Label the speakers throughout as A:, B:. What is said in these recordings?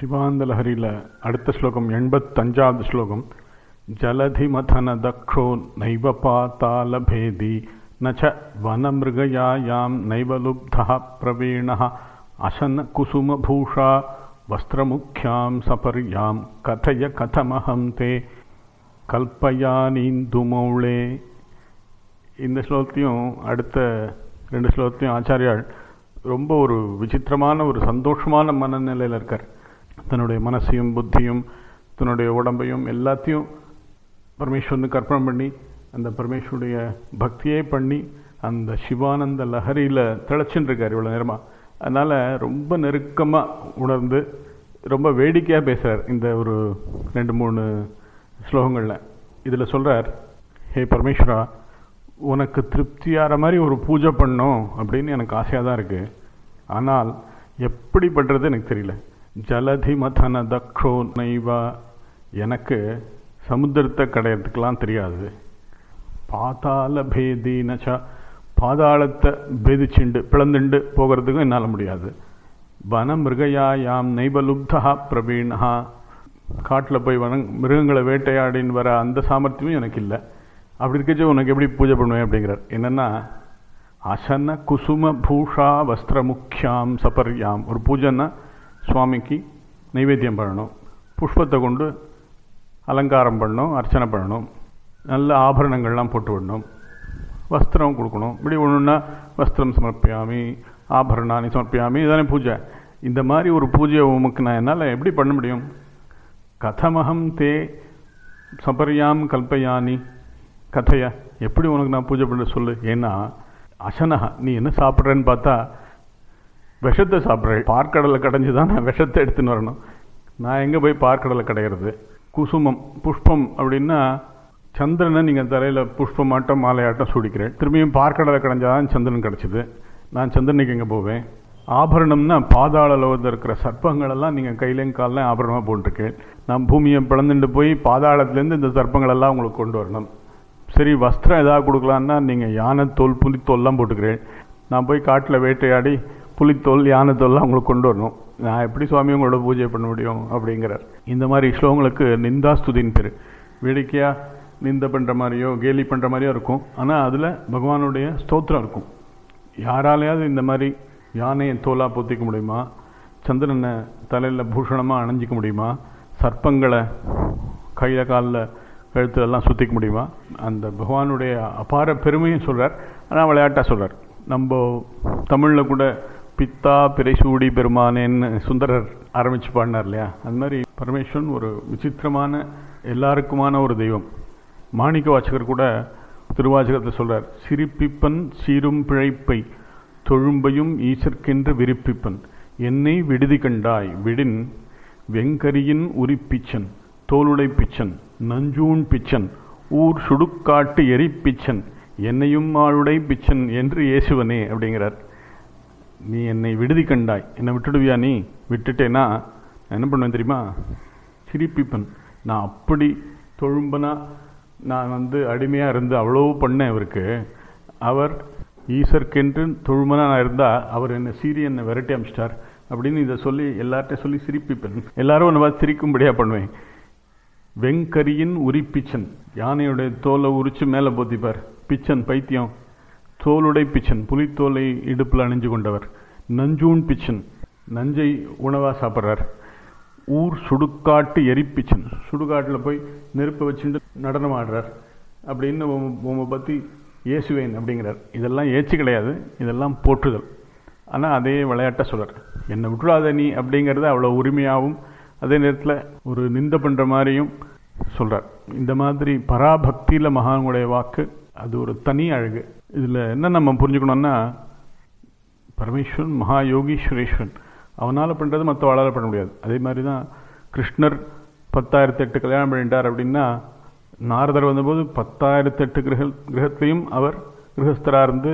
A: சிவானந்த லஹரியில் அடுத்த ஸ்லோகம் எண்பத்தஞ்சாவது ஸ்லோகம் ஜலதிமதன தக்ஷோ நைவ பாத்தாலபேதி நச்ச வனமிருகயாயாம் நைவ லுப்தः பிரவீணः அசன குசுமபூஷா வஸ்திரமுख्यां சபர்யாம் கதய கதமஹம் தே கல்பயானீந்துமௌளே இந்த ஸ்லோகத்தையும் அடுத்த ரெண்டு ஸ்லோகத்தையும் ஆச்சாரியால் ரொம்ப ஒரு விசித்திரமான ஒரு சந்தோஷமான மனநிலையில் இருக்கார் தன்னுடைய மனசையும் புத்தியும் தன்னுடைய உடம்பையும் எல்லாத்தையும் பரமேஸ்வரனுக்கு அர்ப்பணம் பண்ணி அந்த பரமேஸ்வருடைய பக்தியே பண்ணி அந்த சிவானந்த லஹரியில் திளைச்சுட்டு இருக்கார் இவ்வளோ நேரமாக அதனால் ரொம்ப நெருக்கமாக உணர்ந்து ரொம்ப வேடிக்கையாக பேசுகிறார் இந்த ஒரு ரெண்டு மூணு ஸ்லோகங்களில் இதில் சொல்கிறார் ஹே பரமேஸ்வரா உனக்கு திருப்தியாகிற மாதிரி ஒரு பூஜை பண்ணும் அப்படின்னு எனக்கு ஆசையாக தான் இருக்குது ஆனால் எப்படி பண்ணுறது எனக்கு தெரியல ஜலதி மதன தக்ஷோ நைவா எனக்கு சமுத்திரத்தை கடையிறதுக்கெலாம் தெரியாது பாதாள பேதினச்சா பாதாளத்தை பேதிச்சுண்டு பிளந்துண்டு போகிறதுக்கும் என்னால் முடியாது வன மிருகயாயாம் நைபலுப்தா பிரவீணா காட்டில் போய் வன மிருகங்களை வேட்டையாடின்னு வர அந்த சாமர்த்தியமும் எனக்கு இல்லை அப்படி இருக்கச்சு உனக்கு எப்படி பூஜை பண்ணுவேன் அப்படிங்கிறார் என்னென்னா அசன குசும பூஷா வஸ்திர முக்கியாம் சபர்யாம் ஒரு பூஜைன்னா சுவாமிக்கு நைவேத்தியம் பண்ணணும் புஷ்பத்தை கொண்டு அலங்காரம் பண்ணணும் அர்ச்சனை பண்ணணும் நல்ல ஆபரணங்கள்லாம் போட்டு விடணும் வஸ்திரம் கொடுக்கணும் இப்படி ஒன்றுன்னா வஸ்திரம் சமர்ப்பியாமி ஆபரணானி சமர்ப்பியாமி இதானே பூஜை இந்த மாதிரி ஒரு பூஜையை உமக்கு நான் என்னால் எப்படி பண்ண முடியும் கதமகம் தே சபர்யாம் கல்பயானி கதையா எப்படி உனக்கு நான் பூஜை பண்ண சொல்லு ஏன்னா அசனஹா நீ என்ன சாப்பிட்றேன்னு பார்த்தா விஷத்தை சாப்பிட்றேன் பார்க்கடலை கடைஞ்சி தான் நான் விஷத்தை எடுத்துன்னு வரணும் நான் எங்கே போய் பார்க்கடலை கடையிறது குசுமம் புஷ்பம் அப்படின்னா சந்திரனை நீங்கள் தலையில் புஷ்பமாட்டம் மாலையாட்டம் சூடிக்கிறேன் திரும்பியும் பார்க்கடலை கடைஞ்சாதான் சந்திரன் கிடச்சிது நான் சந்திரனுக்கு எங்கே போவேன் ஆபரணம்னா பாதாள லோகத்தில் இருக்கிற சர்ப்பங்களெல்லாம் நீங்கள் கையிலையும் காலையும் ஆபரணமாக போட்டிருக்கேன் நான் பூமியை பிளந்துட்டு போய் பாதாளத்துலேருந்து இந்த சர்ப்பங்களெல்லாம் உங்களுக்கு கொண்டு வரணும் சரி வஸ்திரம் எதாவது கொடுக்கலான்னா நீங்கள் யானை தோல் புலித்தோல்லாம் போட்டுக்கிறேன் நான் போய் காட்டில் வேட்டையாடி புலித்தோல் யானை தோல்லாம் உங்களுக்கு கொண்டு வரணும் நான் எப்படி சுவாமி உங்களோட பூஜை பண்ண முடியும் அப்படிங்கிறார் இந்த மாதிரி ஸ்லோகங்களுக்கு நிந்தாஸ்துதின் பேர் வேடிக்கையாக நிந்த பண்ணுற மாதிரியோ கேலி பண்ணுற மாதிரியோ இருக்கும் ஆனால் அதில் பகவானுடைய ஸ்தோத்திரம் இருக்கும் யாராலையாவது இந்த மாதிரி யானையை தோலாக பொத்திக்க முடியுமா சந்திரனை தலையில் பூஷணமாக அணைஞ்சிக்க முடியுமா சர்ப்பங்களை கையில் காலில் கழுத்துலெல்லாம் சுற்றிக்க முடியுமா அந்த பகவானுடைய அபார பெருமையும் சொல்கிறார் ஆனால் விளையாட்டாக சொல்கிறார் நம்ம தமிழில் கூட பித்தா பிறைசூடி பெருமானேன்னு சுந்தரர் ஆரம்பித்து பாடினார் இல்லையா அந்த மாதிரி பரமேஸ்வரன் ஒரு விசித்திரமான எல்லாருக்குமான ஒரு தெய்வம் மாணிக்க வாசகர் கூட திருவாசகத்தில் சொல்கிறார் சிரிப்பிப்பன் சீரும் பிழைப்பை தொழும்பையும் ஈசற்கென்று விரிப்பிப்பன் என்னை விடுதி கண்டாய் விடின் வெங்கரியின் உரிப்பிச்சன் தோளுடை பிச்சன் நஞ்சூன் பிச்சன் ஊர் சுடுக்காட்டு எரிப்பிச்சன் என்னையும் ஆளுடை பிச்சன் என்று இயேசுவனே அப்படிங்கிறார் நீ என்னை விடுதி கண்டாய் என்னை விட்டுடுவியா நீ விட்டுட்டேன்னா என்ன பண்ணுவேன் தெரியுமா சிரிப்பிப்பன் நான் அப்படி தொழும்பனா நான் வந்து அடிமையாக இருந்து அவ்வளோ பண்ணேன் அவருக்கு அவர் ஈசர்க்கென்று தொழுமனா நான் இருந்தால் அவர் என்னை சீரி என்னை விரட்டி அமிச்சிட்டார் அப்படின்னு இதை சொல்லி எல்லார்ட்டையும் சொல்லி சிரிப்பிப்பேன் எல்லாரும் ஒன்று பார்த்து சிரிக்கும்படியாக பண்ணுவேன் வெங்கரியின் உரிப்பிச்சன் யானையுடைய தோலை உரிச்சு மேலே போத்திப்பார் பிச்சன் பைத்தியம் தோலுடை பிச்சன் புலித்தோலை இடுப்பில் அணிஞ்சு கொண்டவர் நஞ்சூன் பிச்சன் நஞ்சை உணவாக சாப்பிட்றார் ஊர் சுடுகாட்டு எரிப்பிச்சன் சுடுகாட்டில் போய் நெருப்பை வச்சுட்டு நடனம் ஆடுறார் அப்படின்னு உங்களை பற்றி ஏசுவேன் அப்படிங்கிறார் இதெல்லாம் ஏச்சு கிடையாது இதெல்லாம் போற்றுதல் ஆனால் அதே விளையாட்ட சொல்கிறார் என்னை விட்டுடாத நீ அப்படிங்கிறத அவ்வளோ உரிமையாகவும் அதே நேரத்தில் ஒரு நிந்த பண்ணுற மாதிரியும் சொல்கிறார் இந்த மாதிரி பராபக்தியில் மகானுடைய வாக்கு அது ஒரு தனி அழகு இதில் என்ன நம்ம புரிஞ்சுக்கணும்னா பரமேஸ்வரன் மகா யோகீஸ்வரேஸ்வரன் அவனால் பண்ணுறது மற்றவாளால் பண்ண முடியாது அதே மாதிரி தான் கிருஷ்ணர் பத்தாயிரத்தி எட்டு கல்யாணம் பண்ணிட்டார் அப்படின்னா நாரதர் வந்தபோது பத்தாயிரத்தி எட்டு கிரக கிரகத்திலையும் அவர் கிரகஸ்தராக இருந்து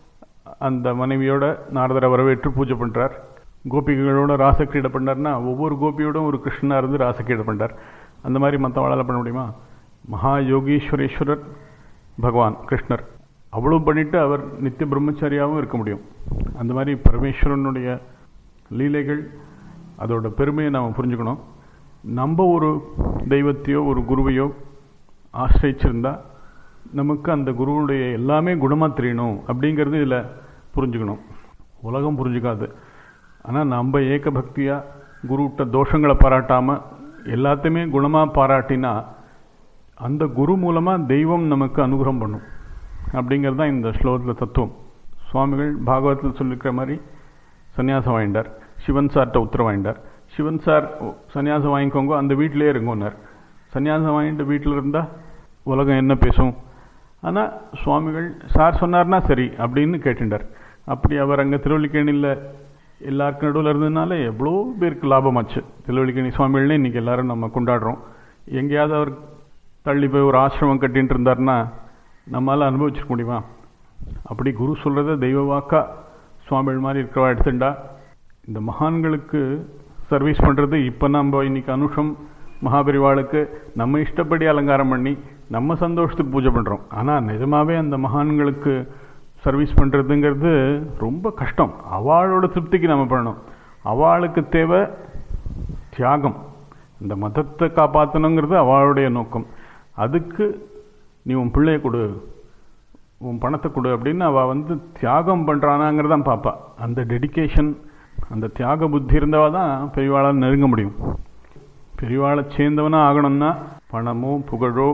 A: அந்த மனைவியோட நாரதரை வரவேற்று பூஜை பண்ணுறார் கோபிகளோட ராசக்கிரீடை பண்ணார்னா ஒவ்வொரு கோபியோடும் ஒரு கிருஷ்ணனாக இருந்து ராசக்கிரீடை பண்ணுறார் அந்த மாதிரி மற்றவாளால் பண்ண முடியுமா மகா யோகீஸ்வரேஸ்வரர் பகவான் கிருஷ்ணர் அவ்வளோ பண்ணிட்டு அவர் நித்திய பிரம்மச்சாரியாகவும் இருக்க முடியும் அந்த மாதிரி பரமேஸ்வரனுடைய லீலைகள் அதோட பெருமையை நாம் புரிஞ்சுக்கணும் நம்ம ஒரு தெய்வத்தையோ ஒரு குருவையோ ஆசிரிச்சிருந்தா நமக்கு அந்த குருவுடைய எல்லாமே குணமாக தெரியணும் அப்படிங்கிறது இதில் புரிஞ்சுக்கணும் உலகம் புரிஞ்சுக்காது ஆனால் நம்ம ஏக பக்தியாக குருவிட்ட தோஷங்களை பாராட்டாமல் எல்லாத்தையுமே குணமாக பாராட்டினா அந்த குரு மூலமாக தெய்வம் நமக்கு அனுகிரகம் பண்ணும் அப்படிங்கிறது தான் இந்த ஸ்லோகத்தில் தத்துவம் சுவாமிகள் பாகவத்தில் சொல்லியிருக்கிற மாதிரி சன்னியாசம் வாங்கிட்டார் சிவன் சார்கிட்ட உத்தரவு வாங்கிட்டார் சிவன் சார் சன்னியாசம் வாங்கிக்கோங்க அந்த வீட்டிலே இருங்கோன்னார் சன்னியாசம் வாங்கிட்டு வீட்டில் இருந்தால் உலகம் என்ன பேசும் ஆனால் சுவாமிகள் சார் சொன்னார்னா சரி அப்படின்னு கேட்டுட்டார் அப்படி அவர் அங்கே திருவள்ளிக்கேணியில் எல்லாருக்கும் நடுவில் இருந்ததுனால எவ்வளோ பேருக்கு லாபமாச்சு திருவள்ளிக்கேணி சுவாமிகள்னே இன்றைக்கி எல்லாரும் நம்ம கொண்டாடுறோம் எங்கேயாவது அவர் தள்ளி போய் ஒரு ஆசிரமம் கட்டின்னு இருந்தார்னா நம்மளால் அனுபவிச்சிருக்க முடியுமா அப்படி குரு சொல்கிறத தெய்வ வாக்கா சுவாமிகள் மாதிரி இருக்கிறவா எடுத்துட்டா இந்த மகான்களுக்கு சர்வீஸ் பண்ணுறது இப்போ நம்ம இன்னைக்கு அனுஷம் மகாபரிவாளுக்கு நம்ம இஷ்டப்படி அலங்காரம் பண்ணி நம்ம சந்தோஷத்துக்கு பூஜை பண்ணுறோம் ஆனால் நிஜமாகவே அந்த மகான்களுக்கு சர்வீஸ் பண்ணுறதுங்கிறது ரொம்ப கஷ்டம் அவளோட திருப்திக்கு நம்ம பண்ணணும் அவளுக்கு தேவை தியாகம் இந்த மதத்தை காப்பாற்றணுங்கிறது அவளுடைய நோக்கம் அதுக்கு நீ உன் பிள்ளைய கொடு உன் பணத்தை கொடு அப்படின்னு அவள் வந்து தியாகம் பண்ணுறானாங்கிறதான் பார்ப்பா அந்த டெடிக்கேஷன் அந்த தியாக புத்தி இருந்தவா தான் பெரியவாளால் நெருங்க முடியும் பெரியவாளை சேர்ந்தவனா ஆகணும்னா பணமோ புகழோ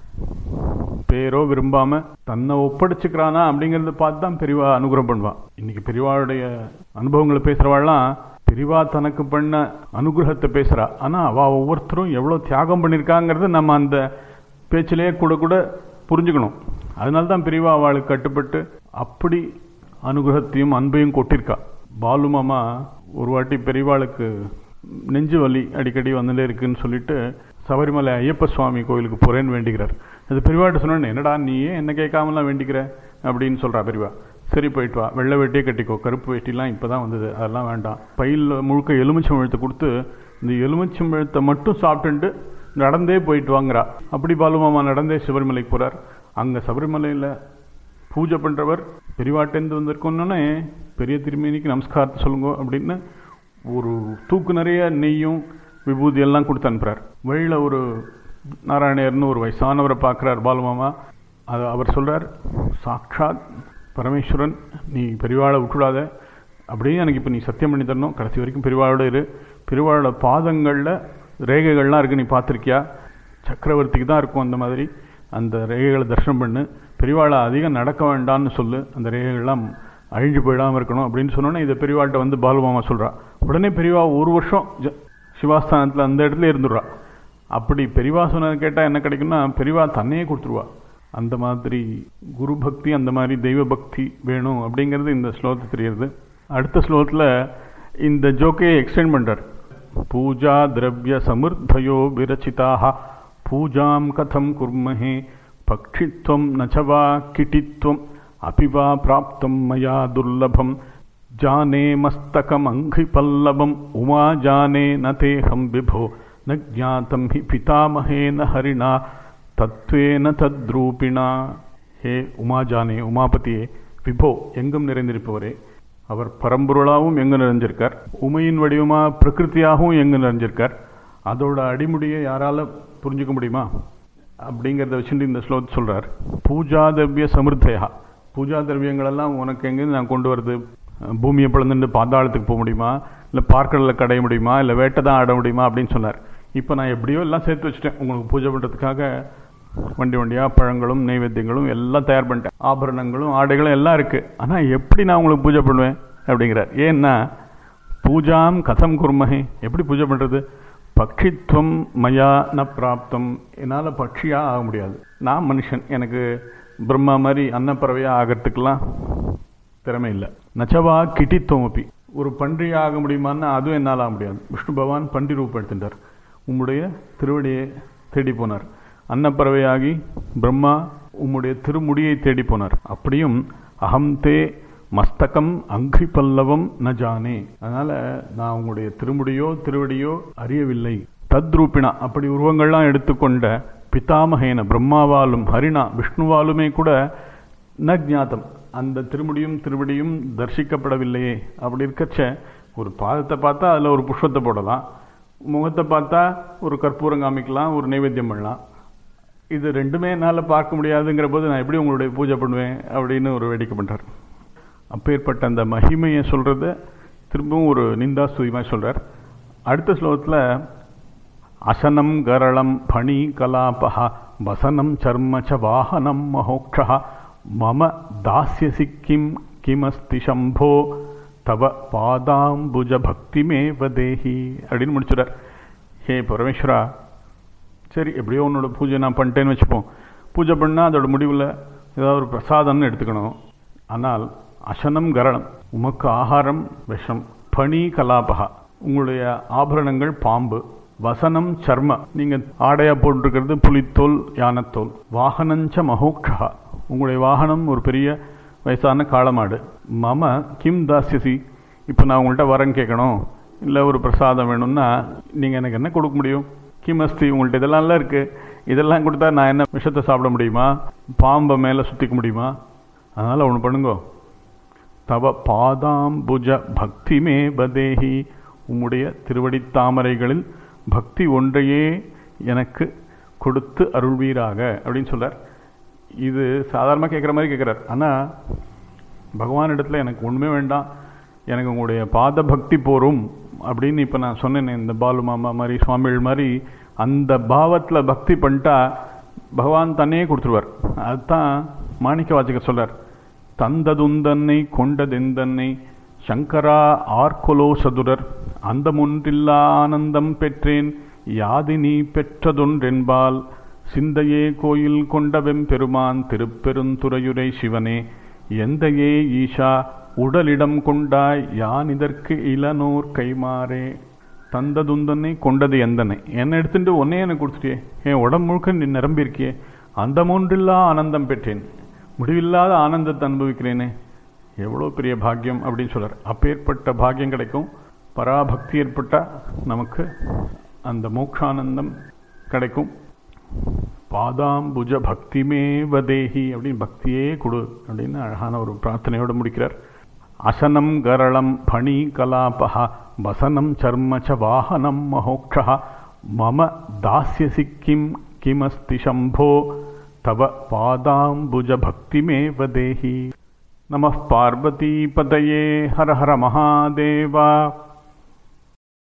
A: பேரோ விரும்பாம தன்னை ஒப்படைச்சுக்கிறானா அப்படிங்கிறத பார்த்து தான் பெரியவா அனுகிரகம் பண்ணுவான் இன்னைக்கு பெரியவாளுடைய அனுபவங்களை பேசுறவாள்லாம் பெரியவா தனக்கு பண்ண அனுகிரகத்தை பேசுறா ஆனா அவ ஒவ்வொருத்தரும் எவ்வளவு தியாகம் பண்ணியிருக்காங்கிறத நம்ம அந்த பேச்சிலேயே கூட கூட புரிஞ்சுக்கணும் அதனால தான் பெரியவா அவளுக்கு கட்டுப்பட்டு அப்படி அனுகிரகத்தையும் அன்பையும் கொட்டிருக்கா பாலு மாமா ஒரு வாட்டி பெரியவாளுக்கு நெஞ்சு வலி அடிக்கடி வந்துட்டே இருக்குன்னு சொல்லிட்டு சபரிமலை ஐயப்ப சுவாமி கோயிலுக்கு போறேன்னு வேண்டிக்கிறார் அது பெரியவாட்ட சொன்னேன் என்னடா நீயே என்ன கேட்காமலாம் வேண்டிக்கிற அப்படின்னு சொல்றா பெரியவா சரி போயிட்டு வா வெள்ளை வேட்டியே கட்டிக்கோ கருப்பு வேட்டிலாம் இப்பதான் வந்தது அதெல்லாம் வேண்டாம் பையில் முழுக்க எலுமிச்சம் எழுத்து கொடுத்து இந்த எலுமிச்சம் எழுத்தை மட்டும் சாப்பிட்டுட்டு நடந்தே போயிட்டு வாங்குறா அப்படி பாலுமாமா நடந்தே சபரிமலைக்கு போறார் அங்க சபரிமலையில பூஜை பண்றவர் பெரியவாட்டேந்து வந்திருக்கோன்னே பெரிய திருமேனிக்கு நமஸ்காரத்தை சொல்லுங்க அப்படின்னு ஒரு தூக்கு நிறைய நெய்யும் விபூதி எல்லாம் கொடுத்து அனுப்புறார் வழியில் ஒரு நாராயணர்னு ஒரு வயசானவரை பார்க்குறார் பாலுமாமா அது அவர் சொல்றார் சாட்சாத் பரமேஸ்வரன் நீ பெரியவாளை விட்டுடாத அப்படியே எனக்கு இப்போ நீ சத்தியம் பண்ணி தரணும் கடைசி வரைக்கும் பெரியவாளோட இரு பெரியவாளோட பாதங்களில் ரேகைகள்லாம் இருக்கு நீ பார்த்துருக்கியா சக்கரவர்த்திக்கு தான் இருக்கும் அந்த மாதிரி அந்த ரேகைகளை தரிசனம் பண்ணு பெரியவாளை அதிகம் நடக்க வேண்டாம்னு சொல்லு அந்த ரேகைகள்லாம் அழிஞ்சு போயிடாமல் இருக்கணும் அப்படின்னு சொன்னோன்னே இதை பெரியவாள்கிட்ட வந்து பாலுமாமா சொல்கிறா உடனே பெரியவா ஒரு வருஷம் ஜ- சிவாஸ்தானத்தில் அந்த இடத்துல இருந்துடுறா அப்படி பெரியவா சொன்னது கேட்டால் என்ன கிடைக்கும்னா பெரியவா தன்னையே கொடுத்துருவா அந்த மாதிரி குரு பக்தி அந்த மாதிரி தெய்வ பக்தி வேணும் அப்படிங்கிறது இந்த ஸ்லோகத்தில் தெரியுது அடுத்த ஸ்லோகத்தில் இந்த ஜோக்கையை எக்ஸ்டெண்ட் பண்ணுறார் பூஜா திரவிய சமிர்தயோ விரச்சிதாக பூஜாம் கதம் குர்மஹே பக்ஷித்வம் நச்சவா கிட்டித்வம் अपि वा प्राप्तं मया दुर्लभं जाने मस्तकमङ्घ्रिपल्लवम् उमा जाने न तेऽहं विभो न ज्ञातं हि पितामहेन हरिणा தத்வேன தத்ரூபிணா ஹே உமா ஜானே உமாபதியே விபோ எங்கும் நிறைந்திருப்பவரே அவர் பரம்பொருளாகவும் எங்கு நிறைஞ்சிருக்கார் உமையின் வடிவமா பிரகிருத்தியாகவும் எங்கு நிறைஞ்சிருக்கார் அதோட அடிமுடியை யாரால புரிஞ்சுக்க முடியுமா அப்படிங்கிறத வச்சுட்டு இந்த ஸ்லோகத்தை சொல்றார் பூஜா திரவிய சமிருத்தையா பூஜா திரவியங்களெல்லாம் உனக்கு எங்கேருந்து நான் கொண்டு வருது பூமியை பிளந்துட்டு பாதாளத்துக்கு போக முடியுமா இல்லை பார்க்கடலில் கடைய முடியுமா இல்லை வேட்டை தான் ஆட முடியுமா அப்படின்னு சொன்னார் இப்போ நான் எப்படியோ எல்லாம் சேர்த்து வச்சுட்டேன் உங்களுக்கு பூஜை பண்ணுறதுக்காக வண்டி வண்டியாக பழங்களும் நைவேத்தியங்களும் எல்லாம் தயார் பண்ணிட்டேன் ஆபரணங்களும் ஆடைகளும் எல்லாம் இருக்குது ஆனால் எப்படி நான் உங்களுக்கு பூஜை பண்ணுவேன் அப்படிங்கிறார் ஏன்னா பூஜாம் கதம் குர்மஹே எப்படி பூஜை பண்ணுறது பக்ஷித்வம் மயா ந பிராப்தம் என்னால் பட்சியாக ஆக முடியாது நான் மனுஷன் எனக்கு பிரம்மா மாதிரி அன்னப்பறவையாக ஆகிறதுக்கெல்லாம் திறமை இல்லை நச்சவா கிட்டித்துவம் அப்பி ஒரு பன்றி ஆக முடியுமான்னா அதுவும் என்னால் ஆக முடியாது விஷ்ணு பகவான் பன்றி ரூபம் எடுத்துட்டார் உம்முடைய திருவடியை தேடி போனார் அன்னப்பறவையாகி பிரம்மா உம்முடைய திருமுடியை தேடி போனார் அப்படியும் அகம் தே மஸ்தகம் அங்கி பல்லவம் ந ஜானே அதனால நான் உங்களுடைய திருமுடியோ திருவடியோ அறியவில்லை தத்ரூபிணா அப்படி உருவங்கள்லாம் எடுத்துக்கொண்ட பிதாமகேன பிரம்மாவாலும் ஹரிணா விஷ்ணுவாலுமே கூட ந ஜாத்தம் அந்த திருமுடியும் திருவடியும் தரிசிக்கப்படவில்லையே அப்படி இருக்கச்ச ஒரு பாதத்தை பார்த்தா அதில் ஒரு புஷ்பத்தை போடலாம் முகத்தை பார்த்தா ஒரு கற்பூரம் காமிக்கலாம் ஒரு நைவேத்தியம் பண்ணலாம் இது ரெண்டுமே என்னால் பார்க்க முடியாதுங்கிற போது நான் எப்படி உங்களுடைய பூஜை பண்ணுவேன் அப்படின்னு ஒரு வேடிக்கை பண்ணுறார் அப்பேற்பட்ட அந்த மகிமையை சொல்கிறத திரும்பவும் ஒரு நிந்தா ஸ்துதிமாக சொல்கிறார் அடுத்த ஸ்லோகத்தில் அசனம் கரளம் பணி கலாபா வசனம் சர்ம ச வாகனம் மகோக்ஷா மம தாஸ்யசி கிம் கிமஸ்தி சம்போ தவ பாதாம்புஜ பக்திமே வதேஹி அப்படின்னு முடிச்சுடார் ஹே பரமேஸ்வரா சரி எப்படியோ உன்னோட பூஜை நான் பண்ணிட்டேன்னு வச்சுப்போம் பூஜை பண்ணால் அதோட முடிவில் ஏதாவது ஒரு பிரசாதம்னு எடுத்துக்கணும் ஆனால் அசனம் கரணம் உமக்கு ஆகாரம் விஷம் பனி கலாபகா உங்களுடைய ஆபரணங்கள் பாம்பு வசனம் சர்ம நீங்கள் ஆடையாக போட்டிருக்கிறது புலித்தோல் யானத்தோல் வாகனஞ்ச மகோக்ஷா உங்களுடைய வாகனம் ஒரு பெரிய வயசான காளமாடு மம கிம் தாஸ்யசி இப்போ நான் உங்கள்கிட்ட வரம் கேட்கணும் இல்லை ஒரு பிரசாதம் வேணும்னா நீங்கள் எனக்கு என்ன கொடுக்க முடியும் கிமஸ்தி உங்கள்கிட்ட இதெல்லாம்லாம் இருக்குது இதெல்லாம் கொடுத்தா நான் என்ன விஷத்தை சாப்பிட முடியுமா பாம்பை மேலே சுற்றிக்க முடியுமா அதனால் ஒன்று பண்ணுங்கோ தவ பாதாம்புஜ பக்திமே பதேஹி உம்முடைய திருவடி தாமரைகளில் பக்தி ஒன்றையே எனக்கு கொடுத்து அருள்வீராக அப்படின்னு சொல்கிறார் இது சாதாரணமாக கேட்குற மாதிரி கேட்குறார் ஆனால் பகவான் இடத்துல எனக்கு ஒன்றுமே வேண்டாம் எனக்கு உங்களுடைய பாத பக்தி போரும் அப்படின்னு இப்போ நான் சொன்னேன் இந்த பாலு மாமா மாதிரி சுவாமிகள் மாதிரி அந்த பாவத்தில் பக்தி பண்ணிட்டா பகவான் தன்னையே கொடுத்துருவார் அதுதான் மாணிக்க வாச்சக சொல்றார் தந்ததுந்தன்னை கொண்டதெந்தன்னை சங்கரா ஆர்கொலோ சதுரர் அந்த முன்றில்லா ஆனந்தம் பெற்றேன் யாது நீ பெற்றதொன்றென்பால் சிந்தையே கோயில் கொண்டவெம் பெருமான் திருப்பெருந்துறையுரை சிவனே எந்தையே ஈஷா உடலிடம் கொண்டாய் யான் இதற்கு இளநூர் கைமாறே தந்ததுந்தனை கொண்டது எந்தனை என்னை எடுத்துட்டு ஒன்னே எனக்கு கொடுத்துட்டியே என் உடம்பு முழுக்க நீ நிரம்பியிருக்கியே அந்த மூன்றில்லா ஆனந்தம் பெற்றேன் முடிவில்லாத ஆனந்தத்தை அனுபவிக்கிறேனே எவ்வளோ பெரிய பாக்கியம் அப்படின்னு சொல்றார் அப்பேற்பட்ட பாக்கியம் கிடைக்கும் பராபக்தி ஏற்பட்டால் நமக்கு அந்த மோக்ஷானந்தம் கிடைக்கும் பாதாம்புஜ பக்திமே வதேஹி அப்படின்னு பக்தியே கொடு அப்படின்னு அழகான ஒரு பிரார்த்தனையோடு முடிக்கிறார் அசனம் கரளம் பணி கலாபா வசனம் சர்ம ச வாகனம் மகோக்ஷா மம தாஸ்யசி கிம் கிமஸ்தி சம்போ தவ பாதாம்புஜ பக்திமே வதேஹி நம பார்வதி பதயே ஹர ஹர மகாதேவா